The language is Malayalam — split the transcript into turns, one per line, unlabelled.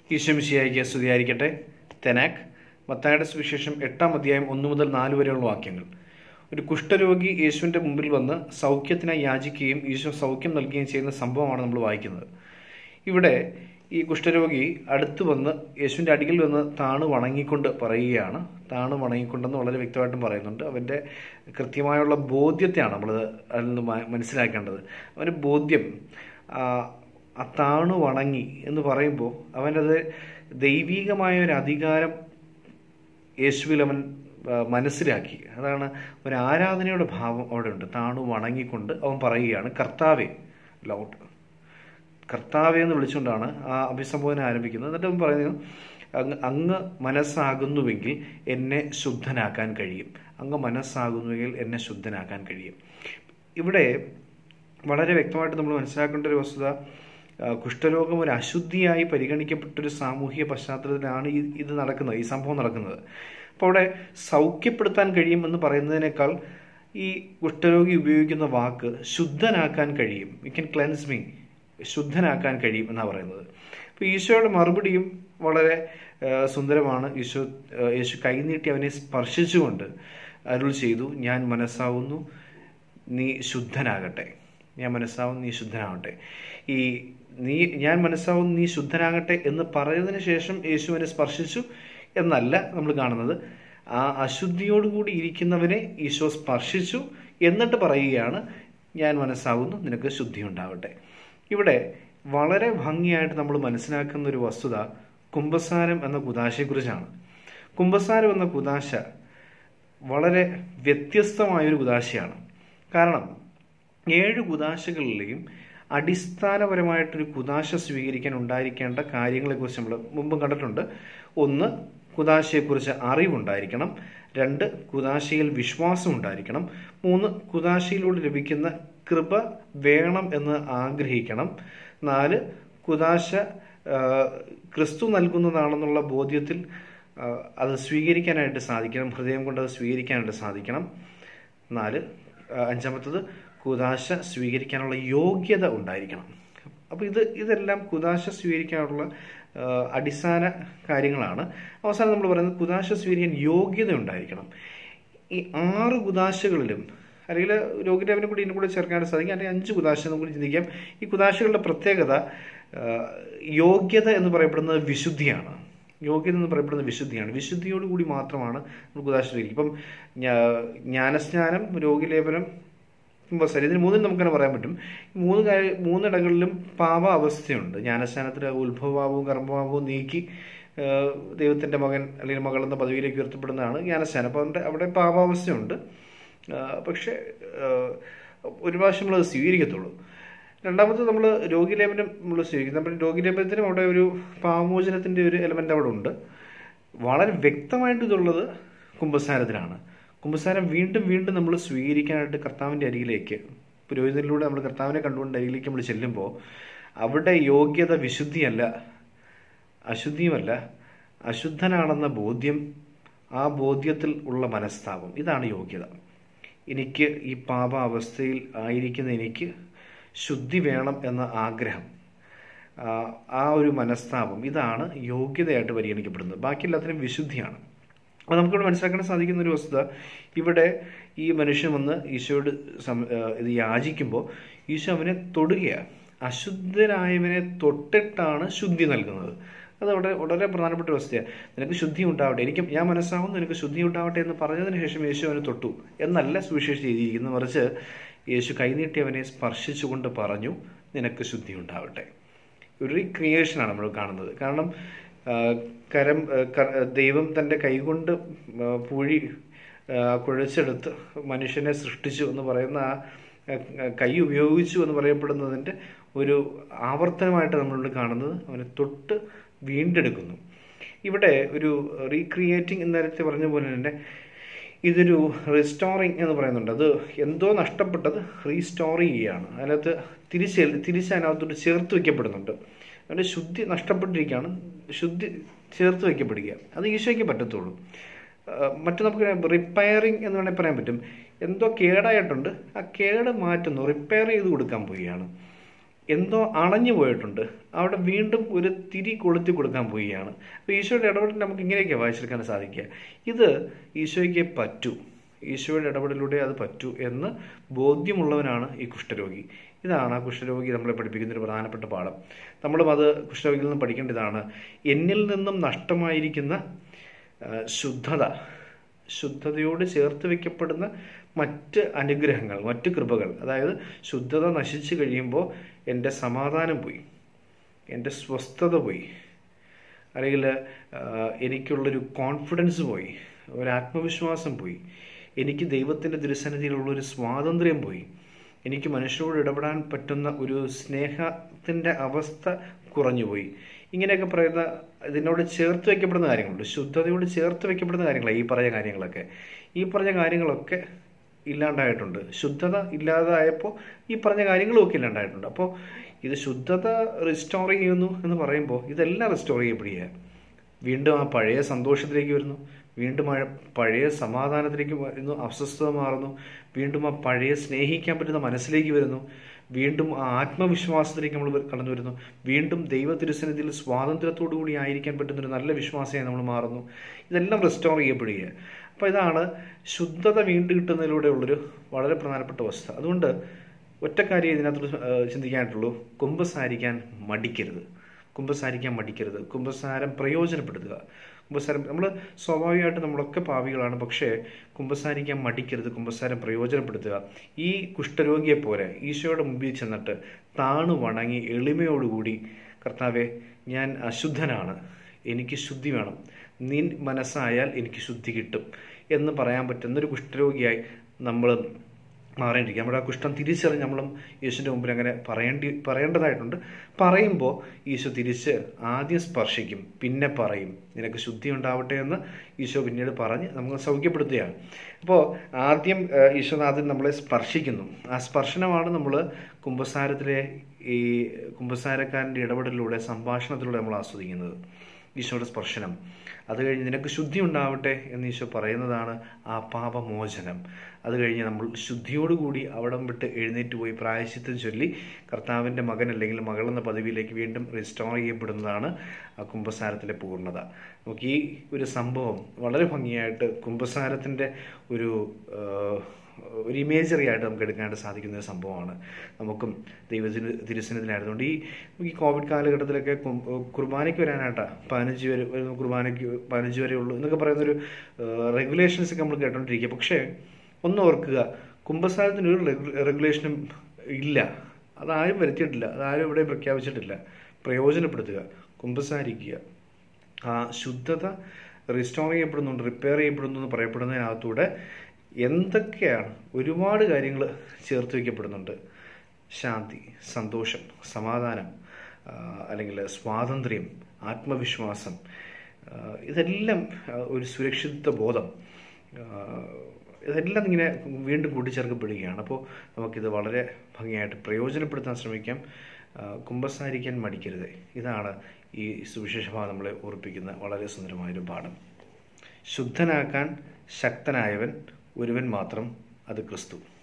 ഈശ്വമിശിയായിക്ക് സ്തുതിയായിരിക്കട്ടെ തെനാക് മത്തായുടെ സുവിശേഷം എട്ടാം അധ്യായം ഒന്ന് മുതൽ നാല് വരെയുള്ള വാക്യങ്ങൾ ഒരു കുഷ്ഠരോഗി യേശുവിൻ്റെ മുമ്പിൽ വന്ന് സൗഖ്യത്തിനായി യാചിക്കുകയും ഈശോ സൗഖ്യം നൽകുകയും ചെയ്യുന്ന സംഭവമാണ് നമ്മൾ വായിക്കുന്നത് ഇവിടെ ഈ കുഷ്ഠരോഗി അടുത്ത് വന്ന് യേശുവിൻ്റെ അടിയിൽ വന്ന് താണു വണങ്ങിക്കൊണ്ട് പറയുകയാണ് താണു വണങ്ങിക്കൊണ്ടെന്ന് വളരെ വ്യക്തമായിട്ടും പറയുന്നുണ്ട് അവൻ്റെ കൃത്യമായുള്ള ബോധ്യത്തെയാണ് നമ്മൾ അതിൽ നിന്ന് മ- മനസ്സിലാക്കേണ്ടത് അവൻ്റെ ബോധ്യം ആ, ആ താണു വണങ്ങി എന്ന് പറയുമ്പോൾ അവനത് ദൈവീകമായ ഒരു അധികാരം യേശുവിൽ അവൻ ആ, മനസ്സിലാക്കി അതാണ് ഒരു ആരാധനയുടെ ഭാവം അവിടെ ഉണ്ട് താണു വണങ്ങിക്കൊണ്ട് അവൻ പറയുകയാണ് കർത്താവേ ലൗഡ് കർത്താവെ എന്ന് വിളിച്ചുകൊണ്ടാണ് ആ അഭിസംബോധന ആരംഭിക്കുന്നത് എന്നിട്ട് അവൻ പറയുന്നത് അങ്ങ് അങ്ങ് മനസ്സാകുന്നുവെങ്കിൽ എന്നെ ശുദ്ധനാക്കാൻ കഴിയും അങ്ങ് മനസ്സാകുന്നുവെങ്കിൽ എന്നെ ശുദ്ധനാക്കാൻ കഴിയും ഇവിടെ വളരെ വ്യക്തമായിട്ട് നമ്മൾ മനസ്സിലാക്കേണ്ട ഒരു വസ്തുത ആ, കുഷ്ഠരോഗം ഒരു അശുദ്ധിയായി പരിഗണിക്കപ്പെട്ടൊരു സാമൂഹിക പശ്ചാത്തലത്തിലാണ് ഈ ഇത് നടക്കുന്നത് ഈ സംഭവം നടക്കുന്നത് അപ്പോൾ അവിടെ സൗഖ്യപ്പെടുത്താൻ കഴിയും എന്ന് പറയുന്നതിനേക്കാൾ ഈ കുഷ്ഠരോഗി ഉപയോഗിക്കുന്ന വാക്ക് ശുദ്ധനാക്കാൻ കഴിയും യു ക്യാൻ ക്ലെൻസ് മീ ശുദ്ധനാക്കാൻ കഴിയും എന്നാണ് പറയുന്നത് അപ്പോൾ ഈശോയുടെ മറുപടിയും വളരെ ആ, സുന്ദരമാണ് ഈശോ ആ, യേശു കൈനീട്ടി അവനെ സ്പർശിച്ചുകൊണ്ട് അരുൾ ചെയ്തു ഞാൻ മനസ്സാവുന്നു നീ ശുദ്ധനാകട്ടെ ഞാൻ മനസ്സാവും നീ ശുദ്ധനാകട്ടെ ഈ നീ ഞാൻ മനസ്സാവും നീ ശുദ്ധനാകട്ടെ എന്ന് പറഞ്ഞതിന് ശേഷം യേശുവിനെ സ്പർശിച്ചു എന്നല്ല നമ്മൾ കാണുന്നത് ആ അശുദ്ധിയോടുകൂടി ഇരിക്കുന്നവനെ ഈശോ സ്പർശിച്ചു എന്നിട്ട് പറയുകയാണ് ഞാൻ മനസ്സാവുന്നു നിനക്ക് ശുദ്ധി ഉണ്ടാവട്ടെ ഇവിടെ വളരെ ഭംഗിയായിട്ട് നമ്മൾ മനസ്സിലാക്കുന്ന ഒരു വസ്തുത കുംഭസാരം എന്ന കുതാശയെക്കുറിച്ചാണ് കുംഭസാരം എന്ന കുതാശ വളരെ വ്യത്യസ്തമായൊരു കുതാശയാണ് കാരണം ഏഴ് കുതാശകളിലെയും അടിസ്ഥാനപരമായിട്ടൊരു കുതാശ സ്വീകരിക്കാൻ ഉണ്ടായിരിക്കേണ്ട കാര്യങ്ങളെക്കുറിച്ച് നമ്മൾ മുമ്പും കണ്ടിട്ടുണ്ട് ഒന്ന് കുതാശയെക്കുറിച്ച് അറിവുണ്ടായിരിക്കണം രണ്ട് കുതാശയിൽ വിശ്വാസം ഉണ്ടായിരിക്കണം മൂന്ന് കുതാശയിലൂടെ ലഭിക്കുന്ന കൃപ വേണം എന്ന് ആഗ്രഹിക്കണം നാല് കുതാശ ആ, ക്രിസ്തു നൽകുന്നതാണെന്നുള്ള ബോധ്യത്തിൽ ആ, അത് സ്വീകരിക്കാനായിട്ട് സാധിക്കണം ഹൃദയം കൊണ്ട് അത് സ്വീകരിക്കാനായിട്ട് സാധിക്കണം നാല് ആ, അഞ്ചാമത്തത് കുതാശ സ്വീകരിക്കാനുള്ള യോഗ്യത ഉണ്ടായിരിക്കണം അപ്പോൾ ഇത് ഇതെല്ലാം കുതാശ സ്വീകരിക്കാനുള്ള ആ, അടിസ്ഥാന കാര്യങ്ങളാണ് അവസാനം നമ്മൾ പറയുന്നത് കുതാശ സ്വീകരിക്കാൻ യോഗ്യത ഉണ്ടായിരിക്കണം ഈ ആറ് കുതാശകളിലും അല്ലെങ്കിൽ രോഗിദേവനെ കൂടി ഇതിനും കൂടെ ചേർക്കാനായിട്ട് സാധിക്കും അല്ലെങ്കിൽ അഞ്ച് കുതാശ നമുക്ക് ചിന്തിക്കാം ഈ കുതാശകളുടെ പ്രത്യേകത ആ, യോഗ്യത എന്ന് പറയപ്പെടുന്നത് വിശുദ്ധിയാണ് യോഗ്യത എന്ന് പറയപ്പെടുന്നത് വിശുദ്ധിയാണ് വിശുദ്ധിയോട് കൂടി മാത്രമാണ് നമ്മൾ കുതാശ സ്വീകരിക്കുക ഇപ്പം ഞാ- ജ്ഞാനസ്നാനം രോഗിലേപനം കുംഭസാരി ഇതിന് മൂന്നും നമുക്കങ്ങനെ പറയാൻ പറ്റും ഈ മൂന്ന് കാര്യ മൂന്നിടങ്ങളിലും പാപ അവസ്ഥയുണ്ട് ജ്ഞാനസ്നാനത്തിൽ ഉത്ഭവഭാവവും കർമ്മഭാവവും നീക്കി ആ, ദൈവത്തിന്റെ മകൻ അല്ലെങ്കിൽ മകൾ എന്ന പദവിയിലേക്ക് ഉയർത്തപ്പെടുന്നതാണ് ജ്ഞാനസ്നാനം അപ്പോൾ അവിടെ അവിടെ പാപാവസ്ഥയുണ്ട് ആ, പക്ഷേ ആ, ഒരു പ്രാവശ്യം നമ്മൾ അത് സ്വീകരിക്കത്തുള്ളൂ രണ്ടാമത് നമ്മൾ രോഗിലേപനം നമ്മൾ സ്വീകരിക്കും നമ്മൾ രോഗിലേപനത്തിനും അവിടെ ഒരു പാവമോചനത്തിന്റെ ഒരു എലമെന്റ് അവിടെ ഉണ്ട് വളരെ വ്യക്തമായിട്ട് ഇതുള്ളത് കുംഭസാരത്തിലാണ് കുംഭസാരം വീണ്ടും വീണ്ടും നമ്മൾ സ്വീകരിക്കാനായിട്ട് കർത്താവിൻ്റെ അരികിലേക്ക് പുരോഹിതനിലൂടെ നമ്മൾ കർത്താവിനെ കണ്ടുകൊണ്ട് അരികിലേക്ക് നമ്മൾ ചെല്ലുമ്പോൾ അവിടെ യോഗ്യത വിശുദ്ധിയല്ല അശുദ്ധിയുമല്ല അശുദ്ധനാണെന്ന ബോധ്യം ആ ബോധ്യത്തിൽ ഉള്ള മനസ്താപം ഇതാണ് യോഗ്യത എനിക്ക് ഈ പാപ അവസ്ഥയിൽ ആയിരിക്കുന്ന എനിക്ക് ശുദ്ധി വേണം എന്ന ആഗ്രഹം ആ, ആ ഒരു മനസ്താപം ഇതാണ് യോഗ്യതയായിട്ട് പരിഗണിക്കപ്പെടുന്നത് ബാക്കി എല്ലാത്തിനും വിശുദ്ധിയാണ് അപ്പോൾ നമുക്കിവിടെ മനസ്സിലാക്കാൻ സാധിക്കുന്ന ഒരു വസ്തുത ഇവിടെ ഈ മനുഷ്യൻ വന്ന് ഈശോയോട് സം- ആ, ഇത് യാചിക്കുമ്പോൾ ഈശോ അവനെ തൊടുകയാണ് അശുദ്ധനായവനെ തൊട്ടിട്ടാണ് ശുദ്ധി നൽകുന്നത് അത് വളരെ വളരെ പ്രധാനപ്പെട്ട ഒരു വസ്തുതയാണ് നിനക്ക് ശുദ്ധി ഉണ്ടാവട്ടെ എനിക്ക് ഞാൻ മനസ്സാവുന്നു നിനക്ക് ശുദ്ധി ഉണ്ടാവട്ടെ എന്ന് പറഞ്ഞതിന് ശേഷം യേശു അവനെ തൊട്ടു എന്നല്ല സുവിശേഷം ചെയ്തിരിക്കുന്നത് മറിച്ച് യേശു കൈനീട്ടി അവനെ സ്പർശിച്ചുകൊണ്ട് പറഞ്ഞു നിനക്ക് ശുദ്ധി ഉണ്ടാവട്ടെ ഒരു റീക്രിയേഷനാണ് നമ്മൾ കാണുന്നത് കാരണം ആ, കരം ആ, ക- ദൈവം തൻ്റെ കൈകൊണ്ട് ആ, പൂഴി ആ, കുഴച്ചെടുത്ത് മനുഷ്യനെ സൃഷ്ടിച്ചു എന്ന് പറയുന്ന ആ ആ, കൈ ഉപയോഗിച്ചു എന്ന് പറയപ്പെടുന്നതിൻ്റെ ഒരു ആവർത്തനമായിട്ട് നമ്മളിവിടെ കാണുന്നത് അവനെ തൊട്ട് വീണ്ടെടുക്കുന്നു ഇവിടെ ഒരു റീക്രിയേറ്റിംഗ് എന്ന് നേരത്തെ പറഞ്ഞ പോലെ തന്നെ ഇതൊരു റിസ്റ്റോറിങ് എന്ന് പറയുന്നുണ്ട് അത് എന്തോ നഷ്ടപ്പെട്ടത് റീസ്റ്റോർ ചെയ്യുകയാണ് അതിനകത്ത് തിരിച്ച് തിരിച്ച് അതിനകത്തോട്ട് ചേർത്ത് വെക്കപ്പെടുന്നുണ്ട് അതിൻ്റെ ശുദ്ധി നഷ്ടപ്പെട്ടിരിക്കുകയാണ് ശുദ്ധി ചേർത്ത് വെക്കപ്പെടുക അത് ഈശോയ്ക്ക് പറ്റത്തുള്ളൂ ആ, മറ്റു നമുക്ക് റിപ്പയറിങ് എന്ന് വേണമെങ്കിൽ പറയാൻ പറ്റും എന്തോ കേടായിട്ടുണ്ട് ആ കേട് മാറ്റുന്നു റിപ്പയർ ചെയ്ത് കൊടുക്കാൻ പോവുകയാണ് എന്തോ അണഞ്ഞു പോയിട്ടുണ്ട് അവിടെ വീണ്ടും ഒരു തിരി കൊളുത്തി കൊടുക്കാൻ പോവുകയാണ് അപ്പോൾ ഈശോയുടെ ഇടപെടൽ നമുക്ക് ഇങ്ങനെയൊക്കെ വായിച്ചെടുക്കാൻ സാധിക്കുക ഇത് ഈശോയ്ക്ക് പറ്റൂ ഈശോയുടെ ഇടപെടലിലൂടെ അത് പറ്റൂ എന്ന് ബോധ്യമുള്ളവനാണ് ഈ കുഷ്ഠരോഗി ഇതാണ് ആ കുഷ്ഠരോഗി നമ്മളെ പഠിപ്പിക്കുന്ന ഒരു പ്രധാനപ്പെട്ട പാഠം നമ്മളും അത് കുഷ്ഠരോഗിയിൽ നിന്ന് പഠിക്കേണ്ടതാണ് എന്നിൽ നിന്നും നഷ്ടമായിരിക്കുന്ന ആ, ശുദ്ധത ശുദ്ധതയോട് ചേർത്ത് വെക്കപ്പെടുന്ന മറ്റ് അനുഗ്രഹങ്ങൾ മറ്റ് കൃപകൾ അതായത് ശുദ്ധത നശിച്ചു കഴിയുമ്പോൾ എൻ്റെ സമാധാനം പോയി എൻ്റെ സ്വസ്ഥത പോയി അല്ലെങ്കിൽ ആ, എനിക്കുള്ളൊരു കോൺഫിഡൻസ് പോയി ഒരു ആത്മവിശ്വാസം പോയി എനിക്ക് ദൈവത്തിൻ്റെ തിരുസന്നിധിയിലുള്ളൊരു സ്വാതന്ത്ര്യം പോയി എനിക്ക് മനുഷ്യരോട് ഇടപെടാൻ പറ്റുന്ന ഒരു സ്നേഹത്തിൻ്റെ അവസ്ഥ കുറഞ്ഞുപോയി ഇങ്ങനെയൊക്കെ പറയുന്ന ഇതിനോട് ചേർത്ത് വയ്ക്കപ്പെടുന്ന കാര്യങ്ങളുണ്ട് ശുദ്ധതയോട് ചേർത്ത് വയ്ക്കപ്പെടുന്ന കാര്യങ്ങളാണ് ഈ പറഞ്ഞ കാര്യങ്ങളൊക്കെ ഈ പറഞ്ഞ കാര്യങ്ങളൊക്കെ ഇല്ലാണ്ടായിട്ടുണ്ട് ശുദ്ധത ഇല്ലാതായപ്പോൾ ഈ പറഞ്ഞ കാര്യങ്ങളും ഒക്കെ ഇല്ലാണ്ടായിട്ടുണ്ട് അപ്പോൾ ഇത് ശുദ്ധത റിസ്റ്റോർ ചെയ്യുന്നു എന്ന് പറയുമ്പോൾ ഇതെല്ലാം റിസ്റ്റോർ ചെയ്യപ്പെടുക വീണ്ടും ആ പഴയ സന്തോഷത്തിലേക്ക് വരുന്നു വീണ്ടും ആ പഴയ സമാധാനത്തിലേക്ക് വരുന്നു അസ്വസ്ഥത മാറുന്നു വീണ്ടും ആ പഴയ സ്നേഹിക്കാൻ പറ്റുന്ന മനസ്സിലേക്ക് വരുന്നു വീണ്ടും ആ ആത്മവിശ്വാസത്തിലേക്ക് നമ്മൾ കടന്നു വരുന്നു വീണ്ടും ദൈവ തിരുസന്നിധിയിൽ സ്വാതന്ത്ര്യത്തോടു കൂടി ആയിരിക്കാൻ പറ്റുന്ന ഒരു നല്ല വിശ്വാസമായി നമ്മൾ മാറുന്നു ഇതെല്ലാം റെസ്റ്റോർ ചെയ്യപ്പെടുക അപ്പോൾ ഇതാണ് ശുദ്ധത വീണ്ടും കിട്ടുന്നതിലൂടെയുള്ളൊരു വളരെ പ്രധാനപ്പെട്ട വസ്തു അതുകൊണ്ട് ഒറ്റ കാര്യം ഇതിനകത്ത് ഏഹ്, ചിന്തിക്കാനായിട്ടുള്ളൂ കുമ്പസാരിക്കാൻ മടിക്കരുത് കുമ്പസാരിക്കാൻ മടിക്കരുത് കുമ്പസാരം പ്രയോജനപ്പെടുത്തുക കുമ്പസാരം നമ്മൾ സ്വാഭാവികമായിട്ട് നമ്മളൊക്കെ പാവികളാണ് പക്ഷേ കുമ്പസാരിക്കാൻ മടിക്കരുത് കുമ്പസാരം പ്രയോജനപ്പെടുത്തുക ഈ കുഷ്ഠരോഗിയെ പോലെ ഈശോയുടെ മുമ്പിൽ ചെന്നിട്ട് താണു വണങ്ങി എളിമയോടുകൂടി കർത്താവെ ഞാൻ അശുദ്ധനാണ് എനിക്ക് ശുദ്ധി വേണം നിൻ മനസ്സായാൽ എനിക്ക് ശുദ്ധി കിട്ടും എന്ന് പറയാൻ പറ്റുന്ന ഒരു കുഷ്ഠരോഗിയായി നമ്മൾ മാറേണ്ടിരിക്കും നമ്മുടെ ആ കുഷ്ഠം തിരിച്ചറിഞ്ഞ് നമ്മളും യേശുവിൻ്റെ മുമ്പിൽ അങ്ങനെ പറയേണ്ടി പറയേണ്ടതായിട്ടുണ്ട് പറയുമ്പോൾ ഈശോ തിരിച്ച് ആദ്യം സ്പർശിക്കും പിന്നെ പറയും നിനക്ക് ശുദ്ധി ഉണ്ടാവട്ടെ എന്ന് ഈശോ പിന്നീട് പറഞ്ഞ് നമുക്ക് സൗഖ്യപ്പെടുത്തുകയാണ് അപ്പോൾ ആദ്യം ആ, ഈശോനാഥൻ നമ്മളെ സ്പർശിക്കുന്നു ആ സ്പർശനമാണ് നമ്മൾ കുംഭസാരത്തിലെ ഈ കുംഭസാരക്കാരൻ്റെ ഇടപെടലിലൂടെ സംഭാഷണത്തിലൂടെ നമ്മൾ ആസ്വദിക്കുന്നത് ഈശോയുടെ സ്പർശനം അത് കഴിഞ്ഞ് നിനക്ക് ശുദ്ധി ഉണ്ടാവട്ടെ എന്ന് ഈശോ പറയുന്നതാണ് ആ പാപമോചനം അത് കഴിഞ്ഞ് നമ്മൾ ശുദ്ധിയോടുകൂടി അവിടം വിട്ട് എഴുന്നേറ്റ് പോയി പ്രായശ്ചിത്തം ചൊല്ലി കർത്താവിൻ്റെ മകൻ അല്ലെങ്കിൽ മകൾ എന്ന പദവിയിലേക്ക് വീണ്ടും റിസ്റ്റോർ ചെയ്യപ്പെടുന്നതാണ് ആ കുംഭസാരത്തിലെ പൂർണ്ണത നമുക്ക് ഈ ഒരു സംഭവം വളരെ ഭംഗിയായിട്ട് കുംഭസാരത്തിൻ്റെ ഒരു ആ, ഒരു ഇമേജറി ആയിട്ട് നമുക്ക് എടുക്കാനായിട്ട് സാധിക്കുന്ന ഒരു സംഭവമാണ് നമുക്കും ദൈവത്തിന് തിരുസനത്തിലായിരുന്നുകൊണ്ട് ഈ ഈ കോവിഡ് കാലഘട്ടത്തിലൊക്കെ കും- കുർബാനയ്ക്ക് വരാനായിട്ടാണ് പതിനഞ്ച് വരെ ഒരു കുർബാനയ്ക്ക് പതിനഞ്ച് വരെ ഉള്ളൂ എന്നൊക്കെ പറയുന്നൊരു റെഗുലേഷൻസ് ഒക്കെ നമ്മൾ കേട്ടോണ്ടിരിക്കുക പക്ഷേ ഒന്ന് ഓർക്കുക കുംഭസാരത്തിന് ഒരു റെഗുലേഷനും ഇല്ല അതാരും വരുത്തിയിട്ടില്ല അതാരും ഇവിടെ പ്രഖ്യാപിച്ചിട്ടില്ല പ്രയോജനപ്പെടുത്തുക കുംഭസാരിക്കുക ആ ശുദ്ധത റിസ്റ്റോർ ചെയ്യപ്പെടുന്നുണ്ട് റിപ്പയർ ചെയ്യപ്പെടുന്നു എന്ന് പറയപ്പെടുന്നതിനകത്തൂടെ എന്തൊക്കെയാണ് ഒരുപാട് കാര്യങ്ങൾ ചേർത്ത് വയ്ക്കപ്പെടുന്നുണ്ട് ശാന്തി സന്തോഷം സമാധാനം ആ, അല്ലെങ്കിൽ സ്വാതന്ത്ര്യം ആത്മവിശ്വാസം ആ, ഇതെല്ലാം ആ, ഒരു സുരക്ഷിത ബോധം ആ, ഇതെല്ലാം ഇങ്ങനെ വീണ്ടും കൂട്ടിച്ചേർക്കപ്പെടുകയാണ് അപ്പോൾ നമുക്കിത് വളരെ ഭംഗിയായിട്ട് പ്രയോജനപ്പെടുത്താൻ ശ്രമിക്കാം ആ, കുമ്പസാരിക്കാൻ മടിക്കരുത് ഇതാണ് ഈ സുവിശേഷ ഭാഗം നമ്മളെ ഓർപ്പിക്കുന്ന വളരെ സുന്ദരമായൊരു പാഠം ശുദ്ധനാക്കാൻ ശക്തനായവൻ ഒരുവൻ മാത്രം അത് ക്രിസ്തു